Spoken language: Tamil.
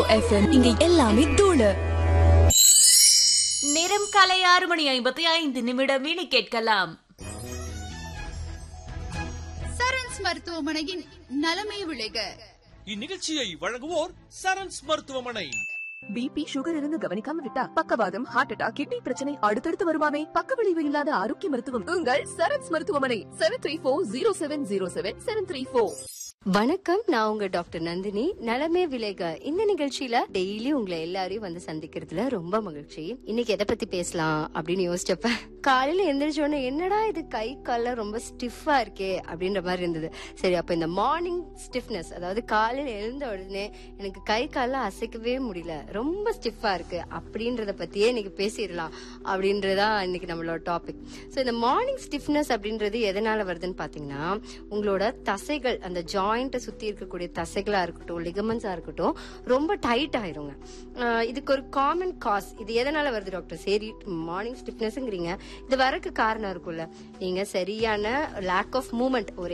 எஃப்எம் இங்க எல்லாமே தூளு நேரம் காலை ஆறு மணி ஐம்பத்தி ஐந்து நிமிடம் இனி கேட்கலாம் சரண்ஸ் மருத்துவமனையின் நலமே விளைக இந்நிகழ்ச்சியை வழங்குவோர் சரண்ஸ் மருத்துவமனை பிபி சுகர் இருந்து கவனிக்காம விட்டா பக்கவாதம் ஹார்ட் அட்டாக் கிட்னி பிரச்சனை அடுத்தடுத்து வருமாமே பக்க விளைவு இல்லாத ஆரோக்கிய மருத்துவம் உங்கள் சரண்ஸ் மருத்துவமனை seven three four zero seven zero seven seven three four வணக்கம் நான் உங்க டாக்டர் நந்தினி நலமே விலேக இந்த நிகழ்ச்சியில டெய்லி உங்களை எல்லாரையும் வந்து சந்திக்கிறதுல ரொம்ப மகிழ்ச்சி இன்னைக்கு எதை பத்தி பேசலாம் அப்படின்னு யோசிச்சப்ப காலையில எந்திரிச்ச உடனே என்னடா இது கை கால ரொம்ப ஸ்டிஃபா இருக்கே அப்படின்ற மாதிரி இருந்தது சரி அப்ப இந்த மார்னிங் ஸ்டிஃப்னஸ் அதாவது காலையில எழுந்த உடனே எனக்கு கை கால அசைக்கவே முடியல ரொம்ப ஸ்டிஃபா இருக்கு அப்படின்றத பத்தியே இன்னைக்கு பேசிடலாம் அப்படின்றதா இன்னைக்கு நம்மளோட டாபிக் ஸோ இந்த மார்னிங் ஸ்டிஃப்னஸ் அப்படின்றது எதனால வருதுன்னு பாத்தீங்கன்னா உங்களோட தசைகள் அந்த ஜாயிண்ட்டை சுத்தி இருக்கக்கூடிய தசைகளா இருக்கட்டும் லிகமெண்ட்ஸா இருக்கட்டும் ரொம்ப டைட் ஆயிருங்க ஆஹ் இதுக்கு ஒரு காமன் காஸ் இது எதனால வருது டாக்டர் சரி மார்னிங் ஸ்டிஃப்னஸ்ங்கிறீங்க இது வரக்கு காரணம் இருக்கும்ல நீங்க சரியான லேக் ஆஃப் மூமெண்ட் ஒரு